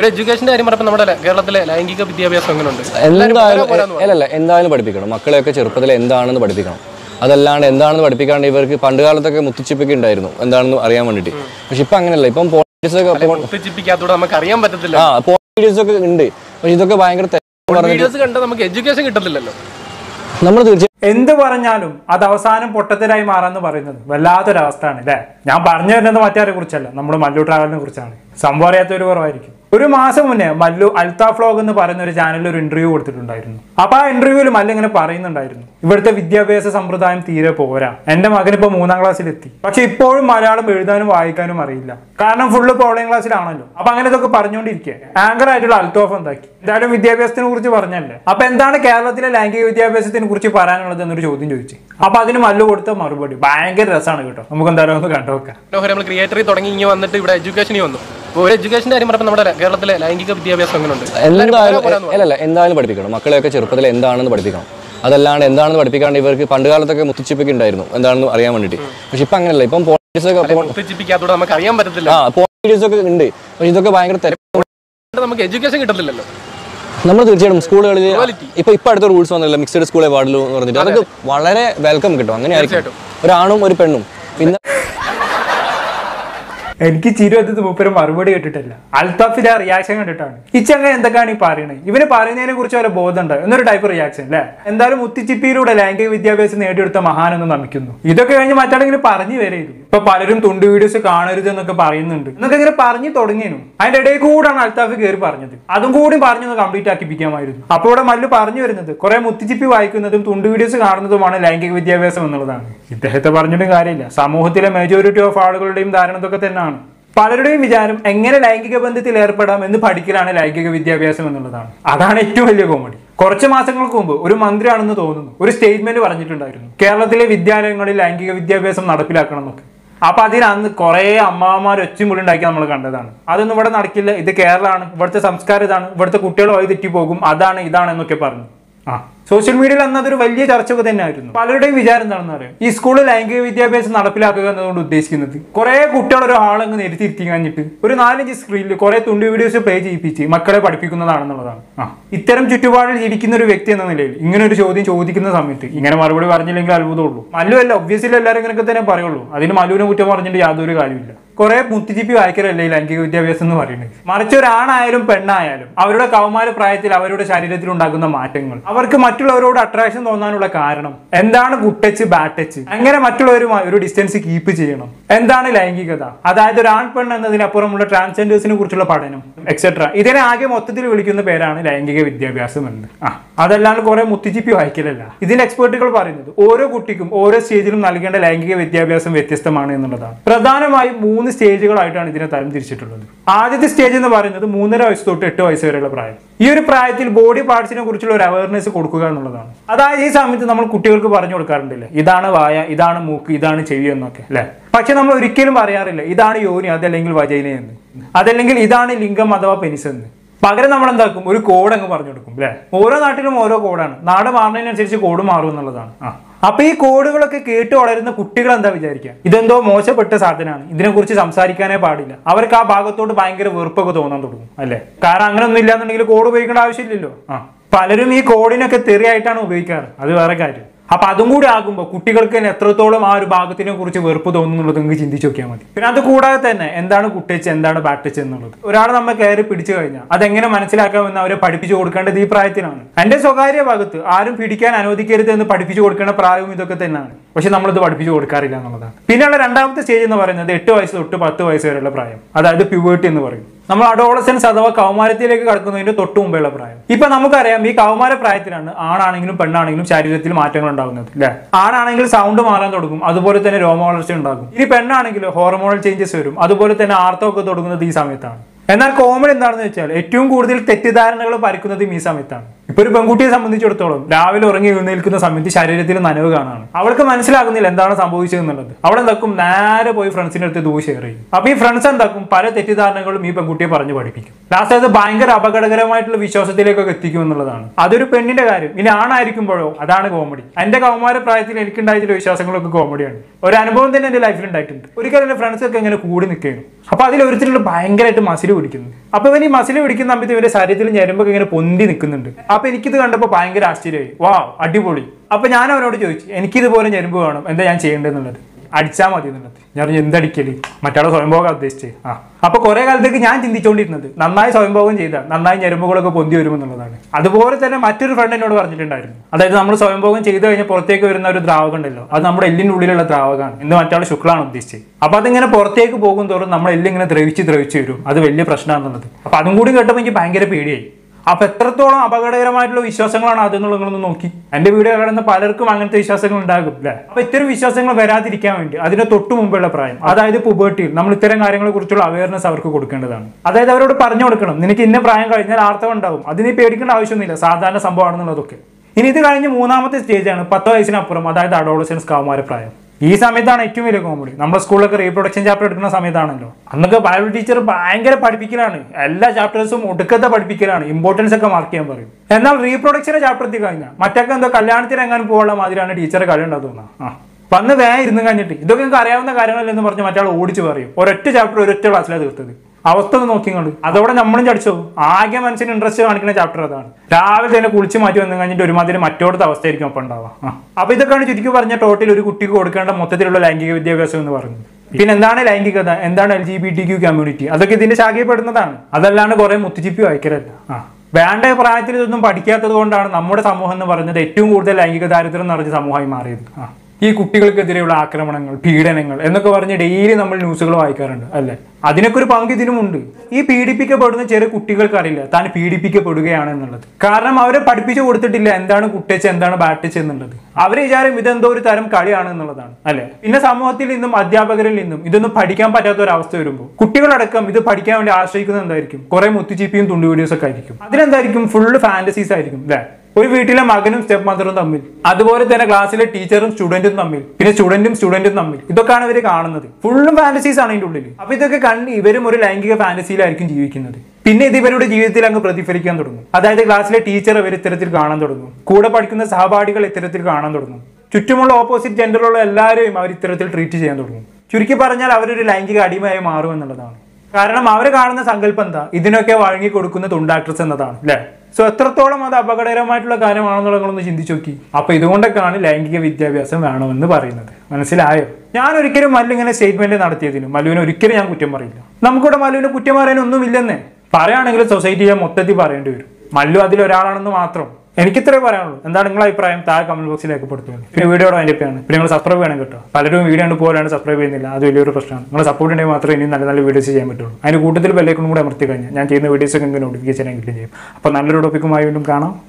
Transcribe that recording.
ഒരു എഡ്യൂക്കേഷന്റെ കാര്യം പറഞ്ഞപ്പോൾ നമ്മുടെ ല- കേരളത്തിലെ ലൈംഗിക വിദ്യാഭ്യാസം എങ്ങനെയുണ്ട് എന്തായാലും അല്ലല്ല എന്തായാലും പഠിപ്പിക്കണം മക്കളെയൊക്കെ ചെറുപ്പത്തിൽ എന്താണെന്ന് പഠിപ്പിക്കണം അതല്ലാണ്ട് എന്താണെന്ന് പഠിപ്പിക്കാണ്ട് ഇവർക്ക് പണ്ട് കാലത്തൊക്കെ മുത്തിച്ചിപ്പൊക്കെ ഉണ്ടായിരുന്നു എന്താണെന്ന് അറിയാൻ വേണ്ടിയിട്ട് പക്ഷെ ഇപ്പൊ അങ്ങനെയല്ല ഇപ്പം പോയിന്റ്സ് ഒക്കെ കുത്തിച്ചിപ്പിക്കാത്തൂടെ നമുക്ക് അറിയാൻ പറ്റത്തില്ല ആ പോയിന്റ്സ് ഒക്കെ ഉണ്ട് പക്ഷെ ഇതൊക്കെ ഭയങ്കര തെറ്റാന്ന് പറഞ്ഞിട്ട് വീഡിയോസ് കണ്ട് നമുക്ക് എഡ്യൂക്കേഷൻ കിട്ടത്തില്ലല്ലോ നമ്മൾ തീർച്ചയായും എന്ത് പറഞ്ഞാലും അത് അവസാനം പൊട്ടത്തരായി മാറാന്ന് പറയുന്നത് വല്ലാത്തൊരവസ്ഥയാണ് അല്ലേ ഞാൻ പറഞ്ഞു വരുന്നത് മറ്റാരെ കുറിച്ചല്ല നമ്മുടെ മല്ലു ട്രാവലിനെ കുറിച്ചാണ് സംഭവം അറിയാത്തൊരു കുറവായിരിക്കും ഒരു മാസം മുന്നേ മല്ലു അൽത്താഫ് ഫ്ലോഗ് എന്ന് പറയുന്ന ഒരു ചാനലിൽ ഒരു ഇന്റർവ്യൂ കൊടുത്തിട്ടുണ്ടായിരുന്നു അപ്പൊ ആ ഇന്റർവ്യൂവിൽ മല്ലു ഇങ്ങനെ പറയുന്നുണ്ടായിരുന്നു ഇവിടുത്തെ വിദ്യാഭ്യാസ സമ്പ്രദായം തീരെ പോരാ എന്റെ മകൻ ഇപ്പൊ മൂന്നാം ക്ലാസ്സിലെത്തി പക്ഷെ ഇപ്പോഴും മലയാളം എഴുതാനും വായിക്കാനും അറിയില്ല കാരണം ഫുള്ള് ഓൺലൈൻ ക്ലാസ്സിലാണല്ലോ അപ്പൊ അങ്ങനെ ഇതൊക്കെ പറഞ്ഞുകൊണ്ടിരിക്കുക ആങ്കർ ആയിട്ടുള്ള അൽത്തോഫ് എന്താക്കി എന്തായാലും വിദ്യാഭ്യാസത്തിനെ കുറിച്ച് പറഞ്ഞല്ലേ അപ്പൊ എന്താണ് കേരളത്തിലെ ലൈംഗിക വിദ്യാഭ്യാസത്തിനെ കുറിച്ച് പറയാനുള്ളത് എന്നൊരു ചോദ്യം ചോദിച്ചു അപ്പൊ അതിന് മല്ലു കൊടുത്ത മറുപടി ഭയങ്കര രസമാണ് കേട്ടോ നമുക്ക് എന്തായാലും ഒന്ന് കണ്ടുനോക്കാം മനോഹരം നമ്മൾ ക്രിയേറ്ററിൽ തുടങ്ങി ഇങ്ങനെ വന്നിട്ട് ഇവിടെ എഡ്യൂക്കേഷനിൽ വന്നു അപ്പോൾ ഒരു എഡ്യൂക്കേഷന്റെ കാര്യം പറഞ്ഞപ്പോൾ നമ്മുടെ ല- കേരളത്തിലെ ലൈംഗിക വിദ്യാഭ്യാസം എങ്ങനെയുണ്ട് എന്തായാലും അല്ലല്ല എന്തായാലും പഠിപ്പിക്കണം മക്കളെയൊക്കെ ചെറുപ്പത്തിൽ എന്താണെന്ന് പഠിപ്പിക്കണം അതല്ലാണ്ട് എന്താണെന്ന് പഠിപ്പിക്കാണ്ട് ഇവർക്ക് പണ്ട് കാലത്തൊക്കെ മുത്തിച്ചിപ്പൊക്കെ ഉണ്ടായിരുന്നു എന്താണെന്ന് അറിയാൻ വേണ്ടിയിട്ട് പക്ഷെ ഇപ്പൊ അങ്ങനെയല്ല ഇപ്പം പോയിന്റ്സ് ഒക്കെ കുത്തിച്ചിപ്പിക്കാത്തൂടെ നമുക്ക് അറിയാൻ പറ്റത്തില്ല ആ പോയിന്റ്സ് ഒക്കെ ഉണ്ട് പക്ഷെ ഇതൊക്കെ ഭയങ്കര തെറ്റാണ് കൊണ്ട് നമുക്ക് എഡ്യൂക്കേഷൻ കിട്ടത്തില്ലല്ലോ നമ്മൾ തീർച്ചയായിട്ടും സ്കൂളുകളിൽ Quality. ഇപ്പൊ ഇപ്പൊ അടുത്ത റൂൾസ് വന്നില്ല മിക്സഡ് സ്കൂളെ പാടുള്ളൂ എന്ന് പറഞ്ഞിട്ട് അതൊക്കെ വളരെ വെൽക്കം കിട്ടും അങ്ങനെ ആയിരിക്കും തീർച്ചയായിട്ടും. ഒരാണും ഒരു പെണ്ണും പിന്നെ എനിക്ക് ചിരി വന്നത് മൂപ്പര് മറുപടി കേട്ടിട്ടില്ല അൽത്താഫിന്റെ റിയാക്ഷൻ കണ്ടിട്ടാണ് ഈ ചങ്ങ എന്തൊക്കെയാണ് ഈ പറയുന്നത് ഇവന് പറയുന്നതിനെ കുറിച്ച് വല്ല ബോധമുണ്ട് എന്നൊരു ടൈപ്പ് റിയാക്ഷൻ അല്ലേ എന്തായാലും മുത്തിച്ചിപ്പിയിലൂടെ ലൈംഗിക വിദ്യാഭ്യാസം നേടിയെടുത്ത മഹാനെന്ന് നമിക്കുന്നു ഇതൊക്കെ കഴിഞ്ഞ് മറ്റാണെങ്കിലും പറഞ്ഞു വരെയിരുന്നു ഇപ്പൊ പലരും തുണ്ട് വീഡിയോസ് കാണരുത് എന്നൊക്കെ പറയുന്നുണ്ട് എന്നൊക്കെ ഇങ്ങനെ പറഞ്ഞു തുടങ്ങിയനും അതിന്റെ ഇടയിൽ കൂടാണ് അൽത്താഫ് കയറി പറഞ്ഞത് അതും കൂടി പറഞ്ഞൊന്ന് കംപ്ലീറ്റ് ആക്കിപ്പിക്കാമായിരുന്നു അപ്പോൾ ഇവിടെ മല്ലു പറഞ്ഞു വരുന്നത് കുറെ മുത്തിച്ചിപ്പി വായിക്കുന്നതും തുണ്ട് വീഡിയോസ് കാണുന്നതുമാണ് ലൈംഗിക വിദ്യാഭ്യാസം എന്നുള്ളതാണ് ഇദ്ദേഹത്തെ പറഞ്ഞിട്ടും കാര്യമില്ല സമൂഹത്തിലെ മെജോറിറ്റി ഓഫ് ആളുകളുടെയും ധാരണ ഇതൊക്കെ തന്നെയാണ് പലരുടെയും വിചാരം എങ്ങനെ ലൈംഗിക ബന്ധത്തിൽ ഏർപ്പെടാം എന്ന് പഠിക്കലാണ് ലൈംഗിക വിദ്യാഭ്യാസം എന്നുള്ളതാണ് അതാണ് ഏറ്റവും വലിയ കോമഡി കുറച്ച് മാസങ്ങൾക്ക് മുമ്പ് ഒരു മന്ത്രിയാണെന്ന് തോന്നുന്നു ഒരു സ്റ്റേറ്റ്മെന്റ് പറഞ്ഞിട്ടുണ്ടായിരുന്നു കേരളത്തിലെ വിദ്യാലയങ്ങളിൽ ലൈംഗിക വിദ്യാഭ്യാസം നടപ്പിലാക്കണം എന്നൊക്കെ അപ്പൊ അതിന് അന്ന് കുറെ അമ്മാമാർ ഒച്ചുമുടി ഉണ്ടാക്കി നമ്മൾ കണ്ടതാണ് അതൊന്നും ഇവിടെ നടക്കില്ല ഇത് കേരളമാണ് ഇവിടുത്തെ സംസ്കാരം ഇതാണ് ഇവിടുത്തെ കുട്ടികൾ വഴി തെറ്റി പോകും അതാണ് ഇതാണ് എന്നൊക്കെ പറഞ്ഞു ആ സോഷ്യൽ മീഡിയയിൽ അന്ന് അതൊരു വലിയ ചർച്ചയൊക്കെ തന്നെയായിരുന്നു പലരുടെയും വിചാരം എന്താണെന്ന് അറിയാം ഈ സ്കൂളിൽ ലൈംഗിക വിദ്യാഭ്യാസം നടപ്പിലാക്കുക എന്നതുകൊണ്ട് ഉദ്ദേശിക്കുന്നത് കുറെ കുട്ടികൾ ഒരു ഹാളങ്ങ് നിരത്തിരുത്തി കഴിഞ്ഞിട്ട് ഒരു നാലഞ്ച് സ്ക്രീനിൽ കുറെ തുണ്ടി വീഡിയോസ് പ്ലേ ചെയ്യിപ്പിച്ച് മക്കളെ പഠിപ്പിക്കുന്നതാണെന്നുള്ളതാണ് ആ ഇത്തരം ചുറ്റുപാടിൽ ജീവിക്കുന്ന ഒരു വ്യക്തി എന്ന നിലയിൽ ഇങ്ങനെ ഒരു ചോദ്യം ചോദിക്കുന്ന സമയത്ത് ഇങ്ങനെ മറുപടി പറഞ്ഞില്ലെങ്കിൽ അത്ഭുതമുള്ളൂ മല്ലു അല്ല ഒബ്വിയസ്ലി എല്ലാവരും ഇങ്ങനെയൊക്കെ തന്നെ പറയുള്ളൂ അതിന് മല്ലുവിനെ കുറ്റം പറഞ്ഞിട്ട് യാതൊരു കാര്യമില്ല കുറെ മുത്തിച്ചിപ്പി വായിക്കലല്ലേ ഈ ലൈംഗിക വിദ്യാഭ്യാസം എന്ന് പറയുന്നത് മറിച്ച് ഒരാണായാലും പെണ്ണായാലും അവരുടെ കൗമാര പ്രായത്തിൽ അവരുടെ ശരീരത്തിൽ ഉണ്ടാകുന്ന മാറ്റങ്ങൾ അവർക്ക് മറ്റുള്ളവരോട് അട്രാക്ഷൻ തോന്നാനുള്ള കാരണം എന്താണ് ഗുഡ് ടച്ച് ബാഡ് ടച്ച് എങ്ങനെ മറ്റുള്ളവരുമായി ഒരു ഡിസ്റ്റൻസ് കീപ്പ് ചെയ്യണം എന്താണ് ലൈംഗികത അതായത് ഒരു ആൺ പെണ്ണ് എന്നതിനപ്പുറമുള്ള ട്രാൻസ്ജെൻഡേഴ്സിനെ കുറിച്ചുള്ള പഠനം എക്സെട്ര ഇതിനെ ആകെ മൊത്തത്തിൽ വിളിക്കുന്ന പേരാണ് ലൈംഗിക വിദ്യാഭ്യാസം എന്ന് ആ അതല്ലാണ്ട് കുറെ മുത്തിച്ചിപ്പി വായിക്കലല്ല ഇതിന്റെ എക്സ്പേർട്ടുകൾ പറയുന്നത് ഓരോ കുട്ടിക്കും ഓരോ സ്റ്റേജിലും നൽകേണ്ട ലൈംഗിക വിദ്യാഭ്യാസം വ്യത്യസ്തമാണ് എന്നുള്ളതാണ് പ്രധാനമായും മൂന്ന് സ്റ്റേജുകളായിട്ടാണ് ഇതിനെ തരംതിരിച്ചിട്ടുള്ളത് ആദ്യത്തെ സ്റ്റേജ് എന്ന് പറയുന്നത് മൂന്നര വയസ്സ് തൊട്ട് എട്ട് വയസ്സ് വരെയുള്ള പ്രായം ഈ ഒരു പ്രായത്തിൽ ബോഡി പാർട്സിനെ കുറിച്ചുള്ള ഒരു അവയർനെസ് കൊടുക്കുക എന്നുള്ളതാണ് അതായത് ഈ സമയത്ത് നമ്മൾ കുട്ടികൾക്ക് പറഞ്ഞു കൊടുക്കാറുണ്ടല്ലേ ഇതാണ് വായ ഇതാണ് മൂക്ക് ഇതാണ് ചെവി എന്നൊക്കെ അല്ലെ പക്ഷെ നമ്മൾ ഒരിക്കലും പറയാറില്ല ഇതാണ് യോനി അതല്ലെങ്കിൽ വജൈന എന്ന് അതല്ലെങ്കിൽ ഇതാണ് ലിംഗം അഥവാ പെനിസ് എന്ന് പകരം നമ്മൾ എന്താക്കും ഒരു കോഡ് അങ്ങ് പറഞ്ഞു കൊടുക്കും അല്ലെ ഓരോ നാട്ടിലും ഓരോ കോഡാണ് നാട് മാറുന്നതിനനുസരിച്ച് കോഡ് മാറും എന്നുള്ളതാണ് ആ അപ്പൊ ഈ കോഡുകളൊക്കെ കേട്ട് വളരുന്ന കുട്ടികൾ എന്താ വിചാരിക്കുക ഇതെന്തോ മോശപ്പെട്ട സാധനമാണ് ഇതിനെക്കുറിച്ച് സംസാരിക്കാനേ പാടില്ല അവർക്ക് ആ ഭാഗത്തോട് ഭയങ്കര വെറുപ്പൊക്കെ തോന്നാൻ തുടങ്ങും അല്ലേ കാരണം അങ്ങനെ ഒന്നും ഇല്ലാന്നുണ്ടെങ്കിൽ കോഡ് ഉപയോഗിക്കേണ്ട ആവശ്യമില്ലല്ലോ ആ പലരും ഈ കോഡിനൊക്കെ തെറിയായിട്ടാണ് ഉപയോഗിക്കാറ് അത് വേറെ കാര്യം അപ്പൊ അതും കൂടി ആകുമ്പോൾ കുട്ടികൾക്ക് തന്നെ എത്രത്തോളം ആ ഒരു ഭാഗത്തിനെ കുറിച്ച് വെറുപ്പ് തോന്നുന്നുള്ളത് നിങ്ങൾക്ക് ചിന്തിച്ചു നോക്കിയാൽ മതി പിന്നെ അത് കൂടാതെ തന്നെ എന്താണ് കുട്ടിച്ച് എന്താണ് ബാറ്റച്ച് എന്നുള്ളത് ഒരാൾ നമ്മൾ കയറി പിടിച്ചു കഴിഞ്ഞാൽ അതെങ്ങനെ മനസ്സിലാക്കാമെന്ന് അവരെ പഠിപ്പിച്ചു കൊടുക്കേണ്ടത് ഈ പ്രായത്തിലാണ് എന്റെ സ്വകാര്യ ഭാഗത്ത് ആരും പിടിക്കാൻ അനുവദിക്കരുത് എന്ന് പഠിപ്പിച്ചു കൊടുക്കേണ്ട പ്രായവും ഇതൊക്കെ തന്നെയാണ് പക്ഷെ നമ്മളിത് പഠിപ്പിച്ചു കൊടുക്കാറില്ല എന്നുള്ളതാണ് പിന്നെയുള്ള രണ്ടാമത്തെ സ്റ്റേജ് എന്ന് പറയുന്നത് എട്ട് വയസ്സ് തൊട്ട് പത്ത് വയസ്സ് വരെയുള്ള പ്രായം അതായത് പ്യൂവേർട്ടി എന്ന് പറയും നമ്മൾ അഡോളസൻസ് അഥവാ കൗമാരത്തിലേക്ക് കടക്കുന്നതിന്റെ തൊട്ട് മുമ്പുള്ള പ്രായം ഇപ്പൊ നമുക്കറിയാം ഈ കൗമാര പ്രായത്തിലാണ് ആണാണെങ്കിലും പെണ്ണാണെങ്കിലും ശരീരത്തിൽ മാറ്റങ്ങൾ ഉണ്ടാകുന്നത് അല്ലെ ആണാണെങ്കിൽ സൗണ്ട് മാറാൻ തുടങ്ങും അതുപോലെ തന്നെ രോമ വളർച്ച ഉണ്ടാകും ഇനി പെണ്ണാണെങ്കിൽ ഹോർമോണൽ ചേഞ്ചസ് വരും അതുപോലെ തന്നെ ആർത്തമൊക്കെ തുടങ്ങുന്നത് ഈ സമയത്താണ് എന്നാൽ കോമൺ എന്താണെന്ന് വെച്ചാൽ ഏറ്റവും കൂടുതൽ തെറ്റിദ്ധാരണകൾ പരക്കുന്നതും ഈ സമയത്താണ് ഇപ്പൊ ഒരു പെൺകുട്ടിയെ സംബന്ധിച്ചിടത്തോളം രാവിലെ ഉറങ്ങി എഴുന്നേൽക്കുന്ന സമയത്ത് ശരീരത്തിൽ നനവ് കാണാണ് അവൾക്ക് മനസ്സിലാകുന്നില്ല എന്താണ് സംഭവിച്ചതെന്നുള്ളത് അവൾ എന്താക്കും നേരെ പോയി ഫ്രണ്ട്സിന്റെ അടുത്ത് ദൂ ഷെയർ ചെയ്യും അപ്പൊ ഈ ഫ്രണ്ട്സ് എന്താക്കും പല തെറ്റിദ്ധാരണകളും ഈ പെൺകുട്ടിയെ പറഞ്ഞു പഠിപ്പിക്കും ലാസ്റ്റ് അത് ഭയങ്കര അപകടകരമായിട്ടുള്ള വിശ്വാസത്തിലേക്കൊക്കെ എത്തിക്കും എന്നുള്ളതാണ് അതൊരു പെണ്ണിന്റെ കാര്യം ഇനി ആണായിരിക്കുമ്പോഴോ അതാണ് കോമഡി എന്റെ കൗമാര പ്രായത്തിൽ എനിക്കുണ്ടായിട്ടുള്ള വിശ്വാസങ്ങളൊക്കെ കോമഡിയാണ് ഒരു അനുഭവം തന്നെ എന്റെ ലൈഫിൽ ഉണ്ടായിട്ടുണ്ട് ഒരിക്കലും എന്റെ ഫ്രണ്ട്സ് ഒക്കെ ഇങ്ങനെ കൂടി നിൽക്കുകയാണ് അപ്പൊ അതിൽ ഒരുത്തിലുള്ള ഭയങ്കരമായിട്ട് മസിൽ പിടിക്കുന്നു അപ്പൊ ഇവൻ ഈ മസിൽ പിടിക്കുന്ന സമയത്ത് ഇവന്റെ ശരീരത്തിൽ ഞരമ്പൊക്കെ ഇങ്ങനെ പൊന്തി നിൽക്കുന്നുണ്ട് അപ്പൊ എനിക്കിത് കണ്ടപ്പോൾ ഭയങ്കര ആശ്ചര്യമായി വാ അടിപൊളി അപ്പൊ ഞാൻ അവനോട് ചോദിച്ചു എനിക്കിതുപോലെ ഞരമ്പ് വേണം എന്താ ഞാൻ ചെയ്യേണ്ടതെന്നുള്ളത് അടിച്ചാൽ മതി എന്നുള്ളത് ഞാൻ പറഞ്ഞു, എന്തടിക്കല് മറ്റാളെ സ്വയംഭോഗം ഉദ്ദേശിച്ച് ആ അപ്പൊ കുറെ കാലത്തേക്ക് ഞാൻ ചിന്തിച്ചുകൊണ്ടിരുന്നത് നന്നായി സ്വയംഭോഗം ചെയ്താൽ നന്നായി ഞരമ്പുകളൊക്കെ പൊന്തി വരുമെന്നുള്ളതാണ് അതുപോലെ തന്നെ മറ്റൊരു ഫ്രണ്ട് എന്നോട് പറഞ്ഞിട്ടുണ്ടായിരുന്നു അതായത് നമ്മൾ സ്വയംഭോഗം ചെയ്തു കഴിഞ്ഞാൽ പുറത്തേക്ക് വരുന്ന ഒരു ദ്രാവകം ഉണ്ടല്ലോ അത് നമ്മുടെ എല്ലിന്റെ ഉള്ളിലുള്ള ദ്രാവകമാണ് എന്ന് മറ്റാൾ ശുക്ലാണ് ഉദ്ദേശിച്ചത് അപ്പൊ അതിങ്ങനെ പുറത്തേക്ക് പോകും തോറും നമ്മൾ എല്ലിങ്ങനെ ദ്രവിച്ച് ദ്രവിച്ച് വരും അത് വലിയ പ്രശ്നമാണെന്നുള്ളത് അപ്പൊ അതും കൂടി കേട്ടപ്പോൾ എനിക്ക് ഭയങ്കര പേടിയായി അപ്പൊ എത്രത്തോളം അപകടകരമായിട്ടുള്ള വിശ്വാസങ്ങളാണ് അതെന്നുള്ളതൊന്ന് നോക്കി എന്റെ വീഡിയോ കാണുന്ന പലർക്കും അങ്ങനത്തെ വിശ്വാസങ്ങൾ ഉണ്ടാകും അല്ലെ അപ്പൊ ഇത്തരം വിശ്വാസങ്ങൾ വരാതിരിക്കാൻ വേണ്ടി അതിന് തൊട്ട് മുമ്പുള്ള പ്രായം അതായത് പുബേർട്ടിയിൽ നമ്മൾ ഇത്തരം കാര്യങ്ങളെ കുറിച്ചുള്ള അവയർനെസ് അവർക്ക് കൊടുക്കേണ്ടതാണ് അതായത് അവരോട് പറഞ്ഞു കൊടുക്കണം നിനക്ക് ഇന്ന പ്രായം കഴിഞ്ഞാൽ ആർത്തവം ഉണ്ടാവും അതിന് പേടിക്കേണ്ട ആവശ്യമൊന്നുമില്ല സാധാരണ സംഭവമാണെന്നുള്ളതൊക്കെ ഇനി ഇത് കഴിഞ്ഞ് മൂന്നാമത്തെ സ്റ്റേജാണ് പത്ത് വയസ്സിനപ്പുറം അതായത് അഡോളസൻസ് കൗമാര പ്രായം ഈ സമയത്താണ് ഏറ്റവും വലിയ കോമഡി നമ്മുടെ സ്കൂളിലൊക്കെ റീപ്രൊഡക്ഷൻ ചാപ്റ്റർ എടുക്കുന്ന സമയത്താണല്ലോ അന്നൊക്കെ ബയോളജി ടീച്ചർ ഭയങ്കര പഠിപ്പിക്കലാണ് എല്ലാ ചാപ്റ്റേഴ്സും ഒടുക്കത്തെ പഠിപ്പിക്കലാണ് ഇമ്പോർട്ടൻസ് ഒക്കെ മാർക്ക് ചെയ്യാൻ പറയും എന്നാൽ റീപ്രൊഡക്ഷന്റെ ചാപ്റ്റർ എത്തി കഴിഞ്ഞാൽ മറ്റൊക്കെ എന്തോ കല്യാണത്തിന് എങ്ങാനും പോകാനുള്ള മാതിരിയാണ് ടീച്ചർ കളി ഉണ്ടാകുന്ന തോന്നുന്നത് ആ വന്ന് വേഗം ഇരുന്ന് കഴിഞ്ഞിട്ട് ഇതൊക്കെ നിങ്ങൾക്ക് അറിയാവുന്ന കാര്യങ്ങളല്ലെന്ന് പറഞ്ഞ് മറ്റാൾ ഓടിച്ച് പറയും ഒരൊറ്റ ചാപ്റ്റർ ഒരൊറ്റ ക്ലാസ്സിലാണ് തീർത്തത് അവസ്ഥ ഒന്ന് നോക്കിങ്ങോണ്ട് അതോടെ നമ്മളും ചടിച്ചു പോകും. ആകെ മനസ്സിന് ഇൻട്രസ്റ്റ് കാണിക്കുന്ന ചാപ്റ്റർ അതാണ് രാവിലെ തന്നെ കുളിച്ച് മാറ്റി വന്നു കഴിഞ്ഞിട്ട് ഒരുമാതിരി മറ്റോടത്തെ അവസ്ഥയായിരിക്കും അപ്പം ഉണ്ടാവുക ആ. അപ്പൊ ഇതൊക്കെയാണ് ചുരുക്കി പറഞ്ഞ ടോട്ടൽ ഒരു കുട്ടിക്ക് കൊടുക്കേണ്ട മൊത്തത്തിലുള്ള ലൈംഗിക വിദ്യാഭ്യാസം എന്ന് പറയുന്നത് പിന്നെ എന്താണ് ലൈംഗികത എന്താണ് L G B T Q community അതൊക്കെ ഇതിന്റെ ശാഖയിൽപ്പെടുന്നതാണ് അതല്ലാണ്ട് കുറെ മുത്തുച്ചിപ്പി വായിക്കലല്ല ആ വേണ്ട പ്രായത്തിൽ ഇതൊന്നും പഠിക്കാത്തത് കൊണ്ടാണ് നമ്മുടെ സമൂഹം എന്ന് പറയുന്നത് ഏറ്റവും കൂടുതൽ ലൈംഗിക ദാരിദ്ര്യം നിറഞ്ഞ സമൂഹമായി മാറിയത് ആ ഈ കുട്ടികൾക്കെതിരെയുള്ള ആക്രമണങ്ങൾ പീഡനങ്ങൾ എന്നൊക്കെ പറഞ്ഞ് ഡെയിലി നമ്മൾ ന്യൂസുകൾ വായിക്കാറുണ്ട് അല്ലേ അതിനൊക്കെ ഒരു പങ്ക് ഇതിനുമുണ്ട് ഈ പീഡിപ്പിക്കപ്പെടുന്ന ചെറിയ കുട്ടികൾക്ക് അറിയില്ല താൻ പീഡിപ്പിക്കപ്പെടുകയാണ് എന്നുള്ളത് കാരണം അവരെ പഠിപ്പിച്ചു കൊടുത്തിട്ടില്ല എന്താണ് കുട്ടച്ച് എന്താണ് ബാറ്റച്ച് എന്നുള്ളത് അവരെ വിചാരം ഇതെന്തോ ഒരു തരം കളിയാണ് എന്നുള്ളതാണ് അല്ലെ പിന്നെ സമൂഹത്തിൽ നിന്നും അധ്യാപകരിൽ നിന്നും ഇതൊന്നും പഠിക്കാൻ പറ്റാത്ത ഒരു അവസ്ഥ വരുമ്പോൾ കുട്ടികളടക്കം ഇത് പഠിക്കാൻ വേണ്ടി ആശ്രയിക്കുന്നത് എന്തായിരിക്കും കുറെ മുത്തുചീപ്പിയും തുണ്ടു വീഡിയോസ് ഒക്കെ ആയിരിക്കും അതിലെന്തായിരിക്കും ഫുള്ള് ഫാന്റസീസ് ആയിരിക്കും അല്ലേ ഒരു വീട്ടിലെ മകനും സ്റ്റെപ്പ് മദറും തമ്മിൽ അതുപോലെ തന്നെ ക്ലാസ്സിലെ ടീച്ചറും സ്റ്റുഡന്റും തമ്മിൽ പിന്നെ സ്റ്റുഡന്റും സ്റ്റുഡന്റും തമ്മിൽ ഇതൊക്കെയാണ് ഇവർ കാണുന്നത് ഫുള്ളും ഫാന്റസീസ് ആണ് ഇതിന്റെ ഉള്ളിൽ അപ്പൊ ഇതൊക്കെ കണ്ട് ഇവരും ഒരു ലൈംഗിക ഫാന്റസിയിലായിരിക്കും ജീവിക്കുന്നത് പിന്നെ ഇത് ഇവരുടെ ജീവിതത്തിൽ അങ്ങ് പ്രതിഫലിക്കാൻ തുടങ്ങും അതായത് ക്ലാസ്സിലെ ടീച്ചർ ഇവർ ഇത്തരത്തിൽ കാണാൻ തുടങ്ങും കൂടെ പഠിക്കുന്ന സഹപാഠികൾ ഇത്തരത്തിൽ കാണാൻ തുടങ്ങും ചുറ്റുമുള്ള ഓപ്പോസിറ്റ് ജെൻഡറിലുള്ള എല്ലാവരെയും അവർ ഇത്തരത്തിൽ ട്രീറ്റ് ചെയ്യാൻ തുടങ്ങും ചുരുക്കി പറഞ്ഞാൽ അവരൊരു ലൈംഗിക അടിമയായി മാറും എന്നുള്ളതാണ് കാരണം അവർ കാണുന്ന സങ്കല്പം എന്താ ഇതിനൊക്കെ വഴങ്ങി കൊടുക്കുന്ന തുണ്ടാക്ട്രസ് എന്നതാണ് അല്ലെ സോ എത്രത്തോളം അത് അപകടകരമായിട്ടുള്ള കാര്യമാണെന്നുള്ള നിങ്ങളൊന്ന് ചിന്തിച്ചു നോക്കി അപ്പൊ ഇതുകൊണ്ടൊക്കെയാണ് ലൈംഗിക വിദ്യാഭ്യാസം വേണമെന്ന് പറയുന്നത് മനസ്സിലായോ ഞാൻ ഒരിക്കലും മല്ലു ഇങ്ങനെ സ്റ്റേറ്റ്മെന്റ് നടത്തിയതിനും മല്ലുവിനെ ഒരിക്കലും ഞാൻ കുറ്റം പറയില്ല നമുക്കിവിടെ മല്ലുവിനെ കുറ്റം പറയാനൊന്നുമില്ലെന്നേ പറയുകയാണെങ്കിൽ സൊസൈറ്റിയെ മൊത്തത്തിൽ പറയേണ്ടി വരും മല്ലു അതിലൊരാളാണെന്ന് മാത്രം എനിക്ക് ഇത്രേ പറയാനുള്ളൂ എന്താണ് നിങ്ങളുടെ അഭിപ്രായം താഴെ കമന്റ് ബോക്സിൽ രേഖപ്പെടുത്തുന്നത് പിന്നെ വീഡിയോയുടെ അതിൻ്റെ ആണ് പിന്നെ നിങ്ങൾ സബ്സ്ക്രൈബ് ചെയ്യണം കേട്ടോ പലരും വീഡിയോ കണ്ട് പോലാണ് സബ്സ്ക്രൈബ് ചെയ്യുന്നില്ല അത് വലിയൊരു പ്രശ്നമാണ് നിങ്ങൾ സപ്പോർട്ട് ഉണ്ടെങ്കിൽ മാത്രമേ ഇനി നല്ല നല്ല വീഡിയോസ് ചെയ്യാൻ പറ്റുള്ളൂ അതിന് കൂട്ടത്തിൽ ബെല്ലേക്കും കൂടെ അമർത്തി കഴിഞ്ഞാൽ ഞാൻ ചെയ്യുന്ന വീഡിയോസ് ഒക്കെ നോട്ടിഫിക്കേഷൻ കിട്ടുകയും ചെയ്യും അപ്പോൾ നല്ലൊരു ടോപ്പിക്കുമായി വീണ്ടും കാണാം